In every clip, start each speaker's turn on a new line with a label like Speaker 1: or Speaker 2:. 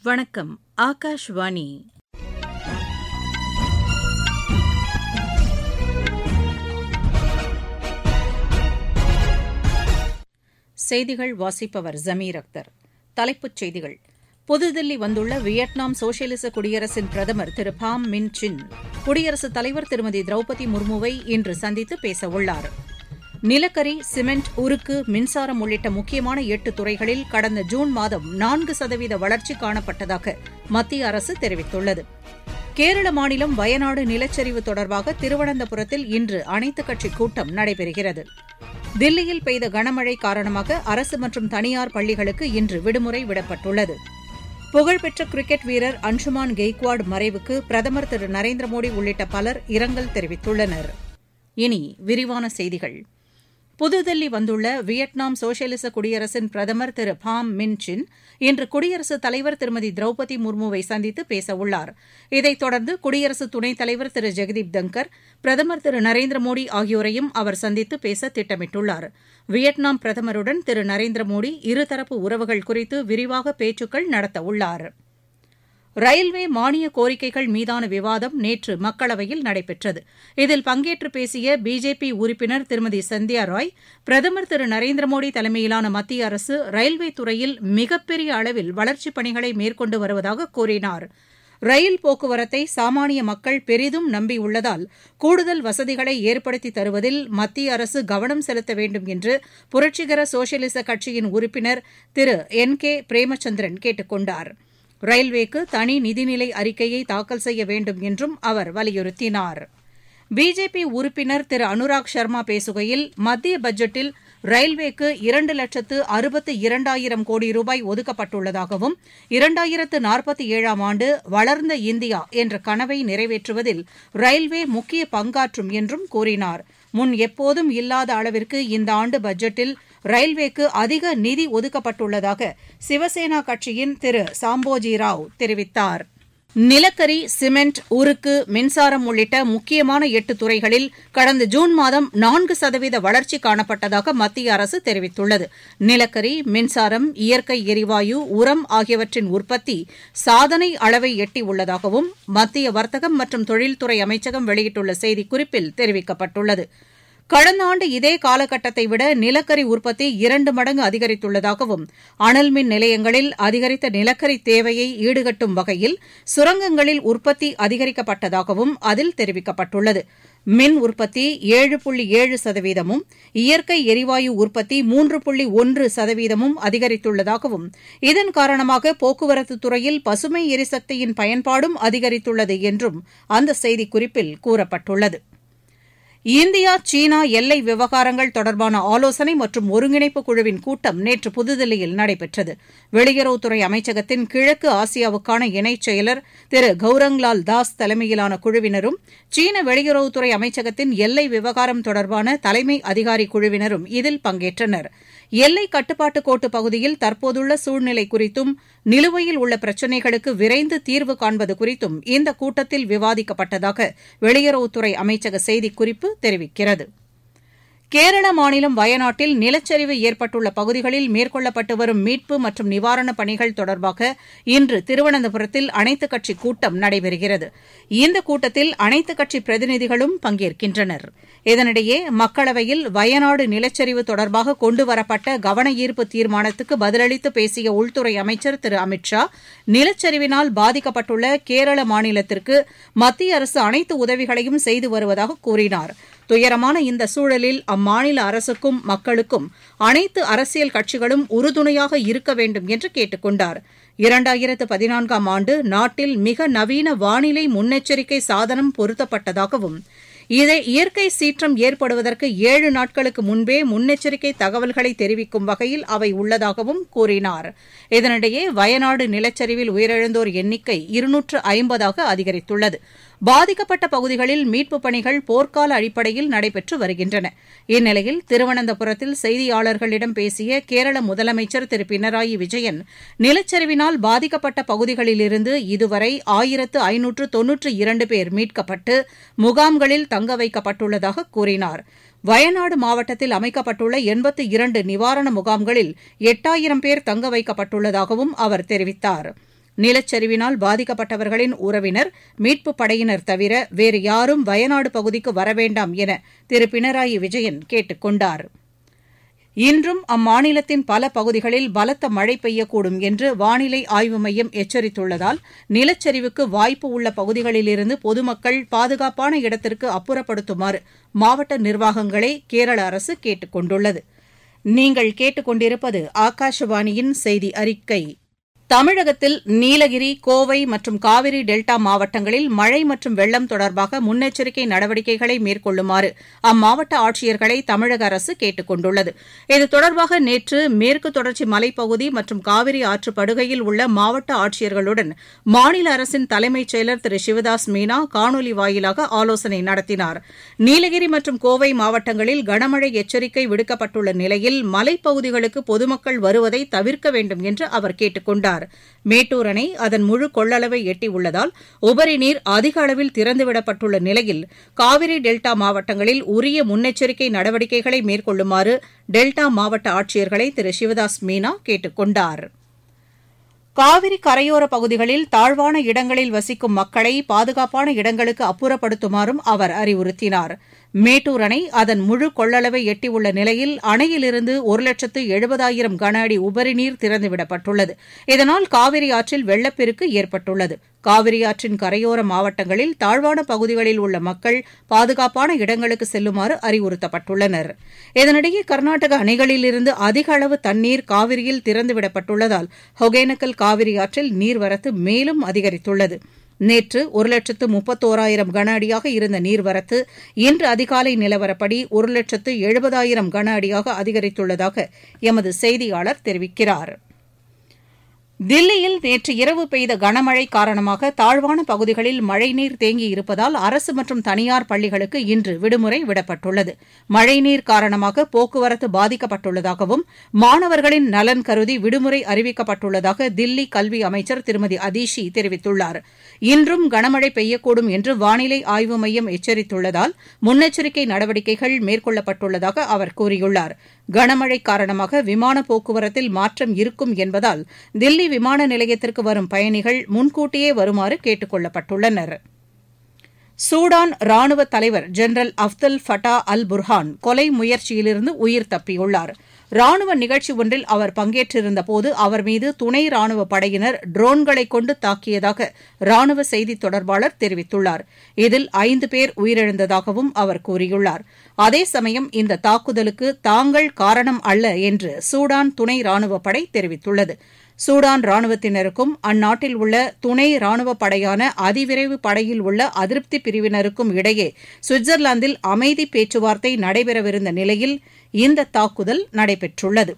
Speaker 1: வணக்கம் ஆகாஷ்வாணி செய்திகள் வாசிப்பவர் ஜமீர் அக்தர் தலைப்புச் செய்திகள் புதுதில்லி வந்துள்ள வியட்நாம் சோசியலிச குடியரசின் பிரதமர் திரு பாம் மின் சின் குடியரசுத் தலைவர் திருமதி திரௌபதி முர்முவை இன்று சந்தித்து பேசவுள்ளார் நிலக்கரி சிமெண்ட் உருக்கு மின்சாரம் உள்ளிட்ட முக்கியமான எட்டு துறைகளில் கடந்த ஜூன் மாதம் நான்கு சதவீத வளர்ச்சி காணப்பட்டதாக மத்திய அரசு தெரிவித்துள்ளது கேரள மாநிலம் வயநாடு நிலச்சரிவு தொடர்பாக திருவனந்தபுரத்தில் இன்று அனைத்துக் கட்சி கூட்டம் நடைபெறுகிறது தில்லியில் பெய்த கனமழை காரணமாக அரசு மற்றும் தனியார் பள்ளிகளுக்கு இன்று விடுமுறை விடப்பட்டுள்ளது புகழ்பெற்ற கிரிக்கெட் வீரர் அன்சுமான் கெய்க்வாட் மறைவுக்கு பிரதமர் திரு நரேந்திர மோடி உள்ளிட்ட பலர் இரங்கல் தெரிவித்துள்ளனர் இனி விரிவான செய்திகள் புதுதில்லி வந்துள்ள வியட்நாம் சோசியலிச குடியரசின் பிரதமர் திரு பாம் மின் சின் இன்று குடியரசுத் தலைவர் திருமதி திரௌபதி முர்முவை சந்தித்து பேசவுள்ளார் இதைத் தொடர்ந்து குடியரசு துணைத் தலைவர் திரு ஜெகதீப் தங்கர் பிரதமர் திரு நரேந்திர மோடி ஆகியோரையும் அவர் சந்தித்து பேச திட்டமிட்டுள்ளார் வியட்நாம் பிரதமருடன் திரு நரேந்திர மோடி இருதரப்பு உறவுகள் குறித்து விரிவாக பேச்சுக்கள் நடத்தவுள்ளாா் ரயில்வே மானிய கோரிக்கைகள் மீதான விவாதம் நேற்று மக்களவையில் நடைபெற்றது இதில் பங்கேற்று பேசிய பிஜேபி உறுப்பினர் திருமதி சந்தியா ராய் பிரதமர் திரு நரேந்திர மோடி தலைமையிலான மத்திய அரசு ரயில்வே துறையில் மிகப்பெரிய அளவில் வளர்ச்சிப் பணிகளை மேற்கொண்டு வருவதாக கூறினார் ரயில் போக்குவரத்தை சாமானிய மக்கள் பெரிதும் நம்பியுள்ளதால் கூடுதல் வசதிகளை ஏற்படுத்தி தருவதில் மத்திய அரசு கவனம் செலுத்த வேண்டும் என்று புரட்சிகர சோசியலிச கட்சியின் உறுப்பினர் திரு என் கே பிரேமச்சந்திரன் கேட்டுக் கொண்டாா் ரயில்வேக்கு தனி நிதிநிலை அறிக்கையை தாக்கல் செய்ய வேண்டும் என்றும் அவர் வலியுறுத்தினார் பிஜேபி உறுப்பினர் திரு அனுராக் சர்மா பேசுகையில் மத்திய பட்ஜெட்டில் ரயில்வேக்கு இரண்டு லட்சத்து அறுபத்து இரண்டாயிரம் கோடி ரூபாய் ஒதுக்கப்பட்டுள்ளதாகவும் இரண்டாயிரத்து நாற்பத்தி ஏழாம் ஆண்டு வளர்ந்த இந்தியா என்ற கனவை நிறைவேற்றுவதில் ரயில்வே முக்கிய பங்காற்றும் என்றும் கூறினார் முன் எப்போதும் இல்லாத அளவிற்கு இந்த ஆண்டு பட்ஜெட்டில் ரயில்வேக்கு அதிக நிதி ஒதுக்கப்பட்டுள்ளதாக சிவசேனா கட்சியின் திரு சாம்போஜி ராவ் தெரிவித்தார் நிலக்கரி சிமெண்ட் உருக்கு மின்சாரம் உள்ளிட்ட முக்கியமான எட்டு துறைகளில் கடந்த ஜூன் மாதம் நான்கு சதவீத வளர்ச்சி காணப்பட்டதாக மத்திய அரசு தெரிவித்துள்ளது நிலக்கரி மின்சாரம் இயற்கை எரிவாயு உரம் ஆகியவற்றின் உற்பத்தி சாதனை அளவை எட்டியுள்ளதாகவும் மத்திய வர்த்தகம் மற்றும் தொழில்துறை அமைச்சகம் வெளியிட்டுள்ள செய்திக்குறிப்பில் தெரிவிக்கப்பட்டுள்ளது கடந்த ஆண்டு இதே காலகட்டத்தை விட நிலக்கரி உற்பத்தி இரண்டு மடங்கு அதிகரித்துள்ளதாகவும் அனல் மின் நிலையங்களில் அதிகரித்த நிலக்கரி தேவையை ஈடுகட்டும் வகையில் சுரங்கங்களில் உற்பத்தி அதிகரிக்கப்பட்டதாகவும் அதில் தெரிவிக்கப்பட்டுள்ளது மின் உற்பத்தி ஏழு புள்ளி ஏழு சதவீதமும் இயற்கை எரிவாயு உற்பத்தி மூன்று புள்ளி ஒன்று சதவீதமும் அதிகரித்துள்ளதாகவும் இதன் காரணமாக போக்குவரத்து துறையில் பசுமை எரிசக்தியின் பயன்பாடும் அதிகரித்துள்ளது என்றும் அந்த செய்திக்குறிப்பில் கூறப்பட்டுள்ளது இந்தியா சீனா எல்லை விவகாரங்கள் தொடர்பான ஆலோசனை மற்றும் ஒருங்கிணைப்பு குழுவின் கூட்டம் நேற்று புதுதில்லியில் நடைபெற்றது வெளியுறவுத்துறை அமைச்சகத்தின் கிழக்கு ஆசியாவுக்கான இணைச் செயலர் திரு கௌரங்லால் தாஸ் தலைமையிலான குழுவினரும் சீன வெளியுறவுத்துறை அமைச்சகத்தின் எல்லை விவகாரம் தொடர்பான தலைமை அதிகாரி குழுவினரும் இதில் பங்கேற்றனர் எல்லை கட்டுப்பாட்டு கோட்டு பகுதியில் தற்போதுள்ள சூழ்நிலை குறித்தும் நிலுவையில் உள்ள பிரச்சினைகளுக்கு விரைந்து தீர்வு காண்பது குறித்தும் இந்த கூட்டத்தில் விவாதிக்கப்பட்டதாக வெளியுறவுத்துறை அமைச்சக செய்திக்குறிப்பு தெரிவிக்கிறது கேரள மாநிலம் வயநாட்டில் நிலச்சரிவு ஏற்பட்டுள்ள பகுதிகளில் மேற்கொள்ளப்பட்டு வரும் மீட்பு மற்றும் நிவாரணப் பணிகள் தொடர்பாக இன்று திருவனந்தபுரத்தில் அனைத்துக் கட்சி கூட்டம் நடைபெறுகிறது இந்த கூட்டத்தில் அனைத்துக் கட்சி பிரதிநிதிகளும் பங்கேற்கின்றனர் இதனிடையே மக்களவையில் வயநாடு நிலச்சரிவு தொடர்பாக கொண்டுவரப்பட்ட கவன ஈர்ப்பு தீர்மானத்துக்கு பதிலளித்து பேசிய உள்துறை அமைச்சர் திரு அமித் ஷா நிலச்சரிவினால் பாதிக்கப்பட்டுள்ள கேரள மாநிலத்திற்கு மத்திய அரசு அனைத்து உதவிகளையும் செய்து வருவதாக கூறினார் துயரமான இந்த சூழலில் அம்மாநில அரசுக்கும் மக்களுக்கும் அனைத்து அரசியல் கட்சிகளும் உறுதுணையாக இருக்க வேண்டும் என்று கேட்டுக் கொண்டார் இரண்டாயிரத்து பதினான்காம் ஆண்டு நாட்டில் மிக நவீன வானிலை முன்னெச்சரிக்கை சாதனம் பொருத்தப்பட்டதாகவும் இதை இயற்கை சீற்றம் ஏற்படுவதற்கு ஏழு நாட்களுக்கு முன்பே முன்னெச்சரிக்கை தகவல்களை தெரிவிக்கும் வகையில் அவை உள்ளதாகவும் கூறினார் இதனிடையே வயநாடு நிலச்சரிவில் உயிரிழந்தோர் எண்ணிக்கை இருநூற்று ஐம்பதாக அதிகரித்துள்ளது பாதிக்கப்பட்ட பகுதிகளில் மீட்புப் பணிகள் போர்க்கால அடிப்படையில் நடைபெற்று வருகின்றன இந்நிலையில் திருவனந்தபுரத்தில் செய்தியாளர்களிடம் பேசிய கேரள முதலமைச்சர் திரு பினராயி விஜயன் நிலச்சரிவினால் பாதிக்கப்பட்ட பகுதிகளிலிருந்து இதுவரை ஆயிரத்து ஐநூற்று தொன்னூற்று இரண்டு பேர் மீட்கப்பட்டு முகாம்களில் தங்க வைக்கப்பட்டுள்ளதாக கூறினார் வயநாடு மாவட்டத்தில் அமைக்கப்பட்டுள்ள எண்பத்து இரண்டு நிவாரண முகாம்களில் எட்டாயிரம் பேர் தங்க வைக்கப்பட்டுள்ளதாகவும் அவர் தெரிவித்தார் நிலச்சரிவினால் பாதிக்கப்பட்டவர்களின் உறவினர் மீட்புப் படையினர் தவிர வேறு யாரும் வயநாடு பகுதிக்கு வரவேண்டாம் என திரு பினராயி விஜயன் கேட்டுக் கொண்டார் இன்றும் அம்மாநிலத்தின் பல பகுதிகளில் பலத்த மழை பெய்யக்கூடும் என்று வானிலை ஆய்வு மையம் எச்சரித்துள்ளதால் நிலச்சரிவுக்கு வாய்ப்பு உள்ள பகுதிகளிலிருந்து பொதுமக்கள் பாதுகாப்பான இடத்திற்கு அப்புறப்படுத்துமாறு மாவட்ட நிர்வாகங்களை கேரள அரசு கேட்டுக் கொண்டுள்ளது நீங்கள் கேட்டுக்கொண்டிருப்பது ஆகாஷவாணியின் செய்தி அறிக்கை தமிழகத்தில் நீலகிரி கோவை மற்றும் காவிரி டெல்டா மாவட்டங்களில் மழை மற்றும் வெள்ளம் தொடர்பாக முன்னெச்சரிக்கை நடவடிக்கைகளை மேற்கொள்ளுமாறு அம்மாவட்ட ஆட்சியர்களை தமிழக அரசு கேட்டுக் கொண்டுள்ளது இது தொடர்பாக நேற்று மேற்கு தொடர்ச்சி மலைப்பகுதி மற்றும் காவிரி ஆற்று படுகையில் உள்ள மாவட்ட ஆட்சியர்களுடன் மாநில அரசின் தலைமைச் செயலர் திரு சிவதாஸ் மீனா காணொலி வாயிலாக ஆலோசனை நடத்தினார் நீலகிரி மற்றும் கோவை மாவட்டங்களில் கனமழை எச்சரிக்கை விடுக்கப்பட்டுள்ள நிலையில் மலைப்பகுதிகளுக்கு பொதுமக்கள் வருவதை தவிர்க்க வேண்டும் என்று அவர் கேட்டுக் கொண்டார் மேட்டூர் அணை அதன் முழு கொள்ளளவை எட்டியுள்ளதால் உபரி நீர் அதிக அளவில் திறந்துவிடப்பட்டுள்ள நிலையில் காவிரி டெல்டா மாவட்டங்களில் உரிய முன்னெச்சரிக்கை நடவடிக்கைகளை மேற்கொள்ளுமாறு டெல்டா மாவட்ட ஆட்சியர்களை திரு சிவதாஸ் மீனா கேட்டுக் கொண்டார் காவிரி கரையோர பகுதிகளில் தாழ்வான இடங்களில் வசிக்கும் மக்களை பாதுகாப்பான இடங்களுக்கு அப்புறப்படுத்துமாறும் அவர் அறிவுறுத்தினார் மேட்டூர் அணை அதன் முழு கொள்ளளவை எட்டியுள்ள நிலையில் அணையிலிருந்து ஒரு லட்சத்து எழுபதாயிரம் கன அடி உபரி நீர் திறந்துவிடப்பட்டுள்ளது இதனால் காவிரி ஆற்றில் வெள்ளப்பெருக்கு ஏற்பட்டுள்ளது காவிரி ஆற்றின் கரையோர மாவட்டங்களில் தாழ்வான பகுதிகளில் உள்ள மக்கள் பாதுகாப்பான இடங்களுக்கு செல்லுமாறு அறிவுறுத்தப்பட்டுள்ளனர் இதனிடையே கர்நாடக அணைகளிலிருந்து அதிக அளவு தண்ணீர் காவிரியில் திறந்துவிடப்பட்டுள்ளதால் ஒகேனக்கல் காவிரி ஆற்றில் நீர்வரத்து மேலும் அதிகரித்துள்ளது நேற்று ஒரு லட்சத்து முப்பத்தோராயிரம் கன அடியாக இருந்த நீர்வரத்து இன்று அதிகாலை நிலவரப்படி ஒரு லட்சத்து எழுபதாயிரம் கன அடியாக அதிகரித்துள்ளதாக எமது செய்தியாளர் தெரிவிக்கிறார் தில்லியில் நேற்று இரவு பெய்த கனமழை காரணமாக தாழ்வான பகுதிகளில் மழைநீர் தேங்கியிருப்பதால் அரசு மற்றும் தனியார் பள்ளிகளுக்கு இன்று விடுமுறை விடப்பட்டுள்ளது மழைநீர் காரணமாக போக்குவரத்து பாதிக்கப்பட்டுள்ளதாகவும் மாணவர்களின் நலன் கருதி விடுமுறை அறிவிக்கப்பட்டுள்ளதாக தில்லி கல்வி அமைச்சர் திருமதி அதிஷி தெரிவித்துள்ளார் இன்றும் கனமழை பெய்யக்கூடும் என்று வானிலை ஆய்வு மையம் எச்சரித்துள்ளதால் முன்னெச்சரிக்கை நடவடிக்கைகள் மேற்கொள்ளப்பட்டுள்ளதாக அவர் கூறியுள்ளார் கனமழை காரணமாக விமான போக்குவரத்தில் மாற்றம் இருக்கும் என்பதால் தில்லி விமான நிலையத்திற்கு வரும் பயணிகள் முன்கூட்டியே வருமாறு கேட்டுக் கொள்ளப்பட்டுள்ளனர் சூடான் ராணுவ தலைவர் ஜெனரல் அப்தல் ஃபட்டா அல் புர்ஹான் கொலை முயற்சியிலிருந்து உயிர் தப்பியுள்ளார் ராணுவ நிகழ்ச்சி ஒன்றில் அவர் பங்கேற்றிருந்தபோது அவர் மீது துணை ராணுவ படையினர் ட்ரோன்களை கொண்டு தாக்கியதாக ராணுவ செய்தித் தொடர்பாளர் தெரிவித்துள்ளார் இதில் ஐந்து பேர் உயிரிழந்ததாகவும் அவர் கூறியுள்ளார் அதே சமயம் இந்த தாக்குதலுக்கு தாங்கள் காரணம் அல்ல என்று சூடான் துணை ராணுவப் படை தெரிவித்துள்ளது சூடான் ராணுவத்தினருக்கும் அந்நாட்டில் உள்ள துணை ராணுவப் படையான அதிவிரைவு படையில் உள்ள அதிருப்தி பிரிவினருக்கும் இடையே சுவிட்சர்லாந்தில் அமைதி பேச்சுவார்த்தை நடைபெறவிருந்த நிலையில் இந்த தாக்குதல் நடைபெற்றுள்ளது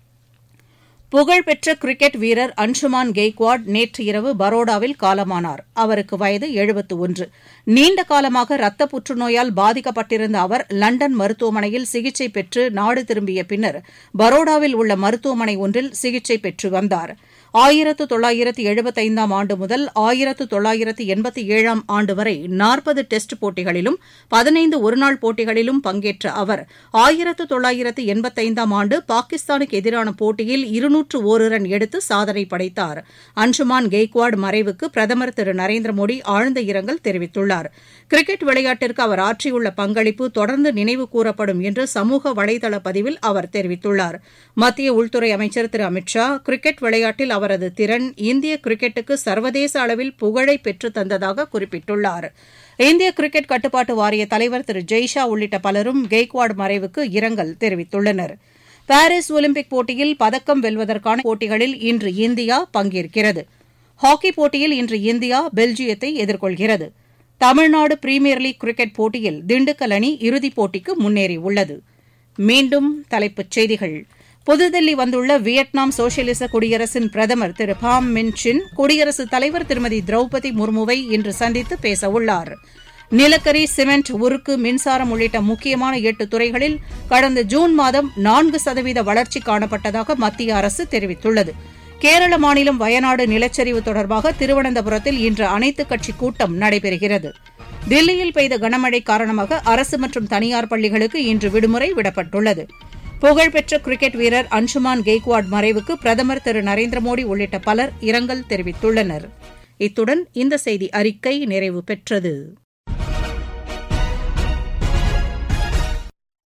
Speaker 1: புகழ்பெற்ற கிரிக்கெட் வீரர் அன்சுமான் கெய்க்வாட் நேற்று இரவு பரோடாவில் காலமானார் அவருக்கு வயது எழுபத்து ஒன்று நீண்ட காலமாக ரத்த புற்றுநோயால் பாதிக்கப்பட்டிருந்த அவர் லண்டன் மருத்துவமனையில் சிகிச்சை பெற்று நாடு திரும்பிய பின்னர் பரோடாவில் உள்ள மருத்துவமனை ஒன்றில் சிகிச்சை பெற்று வந்தார் ஆயிரத்து தொள்ளாயிரத்து எழுபத்தைந்தாம் ஆண்டு முதல் ஆயிரத்து தொள்ளாயிரத்து எண்பத்தி ஏழாம் ஆண்டு வரை நாற்பது டெஸ்ட் போட்டிகளிலும் பதினைந்து ஒருநாள் போட்டிகளிலும் பங்கேற்ற அவர் ஆயிரத்து தொள்ளாயிரத்து எண்பத்தைந்தாம் ஆண்டு பாகிஸ்தானுக்கு எதிரான போட்டியில் இருநூற்று ஒரு ரன் எடுத்து சாதனை படைத்தார் அன்சுமான் கெய்க்வாட் மறைவுக்கு பிரதமர் திரு நரேந்திர மோடி ஆழ்ந்த இரங்கல் தெரிவித்துள்ளார் கிரிக்கெட் விளையாட்டிற்கு அவர் ஆற்றியுள்ள பங்களிப்பு தொடர்ந்து நினைவு கூறப்படும் என்று சமூக வலைதள பதிவில் அவர் தெரிவித்துள்ளார் மத்திய உள்துறை அமைச்சர் திரு அமித் ஷா கிரிக்கெட் விளையாட்டில் அவரது திறன் இந்திய கிரிக்கெட்டுக்கு சர்வதேச அளவில் புகழை பெற்றுத் தந்ததாக குறிப்பிட்டுள்ளார் இந்திய கிரிக்கெட் கட்டுப்பாட்டு வாரிய தலைவர் திரு ஜெய்ஷா உள்ளிட்ட பலரும் கெய்க்வாட் மறைவுக்கு இரங்கல் தெரிவித்துள்ளனர் பாரிஸ் ஒலிம்பிக் போட்டியில் பதக்கம் வெல்வதற்கான போட்டிகளில் இன்று இந்தியா பங்கேற்கிறது ஹாக்கி போட்டியில் இன்று இந்தியா பெல்ஜியத்தை எதிர்கொள்கிறது தமிழ்நாடு பிரீமியர் லீக் கிரிக்கெட் போட்டியில் திண்டுக்கல் அணி இறுதிப் போட்டிக்கு முன்னேறியுள்ளது மீண்டும் தலைப்புச் செய்திகள் புதுதில்லி வந்துள்ள வியட்நாம் சோசியலிச குடியரசின் பிரதமர் திரு பாம் மின் சின் குடியரசுத் தலைவர் திருமதி திரௌபதி முர்முவை இன்று சந்தித்து பேசவுள்ளார் நிலக்கரி சிமெண்ட் உருக்கு மின்சாரம் உள்ளிட்ட முக்கியமான எட்டு துறைகளில் கடந்த ஜூன் மாதம் நான்கு சதவீத வளர்ச்சி காணப்பட்டதாக மத்திய அரசு தெரிவித்துள்ளது கேரள மாநிலம் வயநாடு நிலச்சரிவு தொடர்பாக திருவனந்தபுரத்தில் இன்று அனைத்துக் கட்சி கூட்டம் நடைபெறுகிறது தில்லியில் பெய்த கனமழை காரணமாக அரசு மற்றும் தனியார் பள்ளிகளுக்கு இன்று விடுமுறை விடப்பட்டுள்ளது புகழ்பெற்ற கிரிக்கெட் வீரர் அன்சுமான் கெய்க்வாட் மறைவுக்கு பிரதமர் திரு நரேந்திர மோடி உள்ளிட்ட பலர் இரங்கல் தெரிவித்துள்ளனர் இத்துடன் இந்த செய்தி அறிக்கை நிறைவு பெற்றது